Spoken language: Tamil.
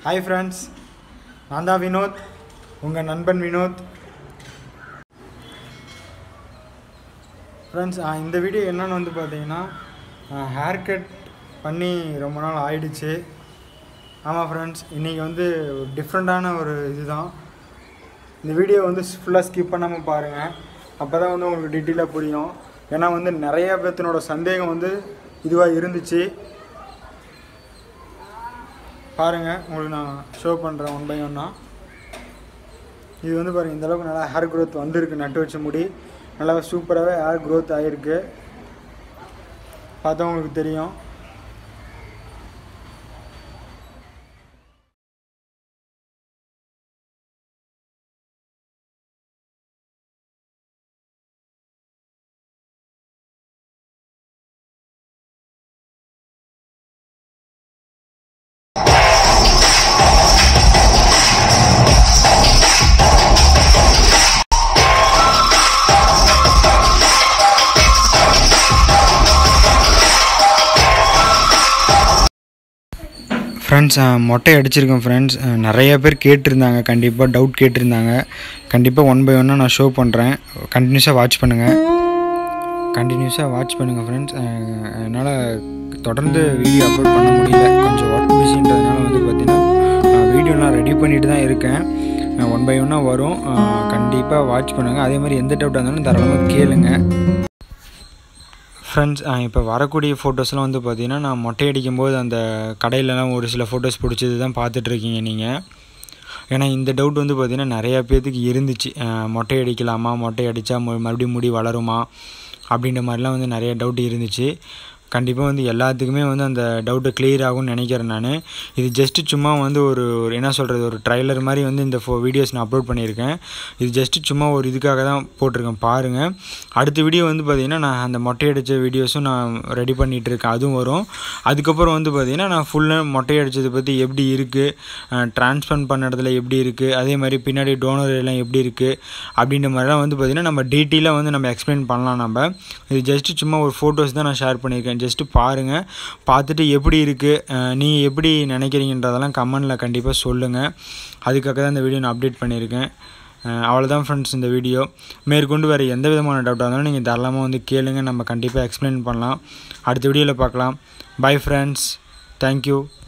ஹாய் ஃப்ரெண்ட்ஸ் நான் தான் வினோத் உங்கள் நண்பன் வினோத் ஃப்ரெண்ட்ஸ் இந்த வீடியோ என்னன்னு வந்து பார்த்தீங்கன்னா ஹேர் கட் பண்ணி ரொம்ப நாள் ஆயிடுச்சு ஆமாம் ஃப்ரெண்ட்ஸ் இன்றைக்கி வந்து ஒரு டிஃப்ரெண்ட்டான ஒரு இதுதான் இந்த வீடியோ வந்து ஃபுல்லாக ஸ்கிப் பண்ணாமல் பாருங்கள் அப்போ தான் வந்து உங்களுக்கு டீட்டெயிலாக புரியும் ஏன்னா வந்து நிறைய பேர்த்தினோட சந்தேகம் வந்து இதுவாக இருந்துச்சு பாருங்கள் உங்களுக்கு நான் ஷோ பண்ணுறேன் ஒன் பை ஒன்னா இது வந்து பாருங்கள் இந்த அளவுக்கு நல்லா ஹேர் க்ரோத் வந்திருக்கு நட்டு வச்ச முடி நல்லா சூப்பராகவே ஹேர் க்ரோத் ஆகிருக்கு பார்த்தா உங்களுக்கு தெரியும் ஃப்ரெண்ட்ஸ் மொட்டை அடிச்சிருக்கேன் ஃப்ரெண்ட்ஸ் நிறைய பேர் கேட்டிருந்தாங்க கண்டிப்பாக டவுட் கேட்டிருந்தாங்க கண்டிப்பாக ஒன் பை ஒன்னாக நான் ஷோ பண்ணுறேன் கண்டினியூஸாக வாட்ச் பண்ணுங்கள் கண்டினியூஸாக வாட்ச் பண்ணுங்கள் ஃப்ரெண்ட்ஸ் என்னால் தொடர்ந்து வீடியோ அப்லோட் பண்ண முடியல கொஞ்சம் ஒர்க் பிஸின்றதுனால வந்து பார்த்திங்கன்னா வீடியோ நான் ரெடி பண்ணிட்டு தான் இருக்கேன் ஒன் பை ஒன்னாக வரும் கண்டிப்பாக வாட்ச் பண்ணுங்கள் அதே மாதிரி எந்த டவுட்டாக இருந்தாலும் தாராளமாக கேளுங்க ஃப்ரெண்ட்ஸ் இப்போ வரக்கூடிய ஃபோட்டோஸ்லாம் வந்து பார்த்தீங்கன்னா நான் மொட்டை அடிக்கும்போது அந்த கடையிலலாம் ஒரு சில ஃபோட்டோஸ் பிடிச்சது தான் பார்த்துட்ருக்கீங்க நீங்கள் ஏன்னா இந்த டவுட் வந்து பார்த்திங்கன்னா நிறையா பேர்த்துக்கு இருந்துச்சு மொட்டை அடிக்கலாமா மொட்டை அடித்தா மறுபடியும் முடி வளருமா அப்படின்ற மாதிரிலாம் வந்து நிறைய டவுட் இருந்துச்சு கண்டிப்பாக வந்து எல்லாத்துக்குமே வந்து அந்த டவுட்டு கிளியர் ஆகும்னு நினைக்கிறேன் நான் இது ஜஸ்ட்டு சும்மா வந்து ஒரு ஒரு என்ன சொல்கிறது ஒரு ட்ரைலர் மாதிரி வந்து இந்த ஃபோ வீடியோஸ் நான் அப்லோட் பண்ணியிருக்கேன் இது ஜஸ்ட்டு சும்மா ஒரு இதுக்காக தான் போட்டிருக்கேன் பாருங்கள் அடுத்த வீடியோ வந்து பார்த்திங்கன்னா நான் அந்த மொட்டை அடித்த வீடியோஸும் நான் ரெடி பண்ணிகிட்டு இருக்கேன் அதுவும் வரும் அதுக்கப்புறம் வந்து பார்த்திங்கன்னா நான் ஃபுல்லாக மொட்டை அடித்ததை பற்றி எப்படி இருக்குது ட்ரான்ஸ்ஃபர் பண்ண இடத்துல எப்படி இருக்குது அதே மாதிரி பின்னாடி டோனர் எல்லாம் எப்படி இருக்குது அப்படின்ற மாதிரிலாம் வந்து பார்த்திங்கன்னா நம்ம டீட்டெயிலாக வந்து நம்ம எக்ஸ்பிளைன் பண்ணலாம் நம்ம இது ஜஸ்ட்டு சும்மா ஒரு ஃபோட்டோஸ் தான் நான் ஷேர் பண்ணியிருக்கேன் ஜஸ்ட்டு பாருங்கள் பார்த்துட்டு எப்படி இருக்குது நீங்கள் எப்படி நினைக்கிறீங்கன்றதெல்லாம் கமெண்டில் கண்டிப்பாக சொல்லுங்கள் அதுக்காக தான் இந்த வீடியோ நான் அப்டேட் பண்ணியிருக்கேன் அவ்வளோதான் ஃப்ரெண்ட்ஸ் இந்த வீடியோ மேற்கொண்டு வேறு எந்த விதமான டவுட்டாக இருந்தாலும் நீங்கள் தாராளமாக வந்து கேளுங்க நம்ம கண்டிப்பாக எக்ஸ்பிளைன் பண்ணலாம் அடுத்த வீடியோவில் பார்க்கலாம் பை ஃப்ரெண்ட்ஸ் தேங்க்யூ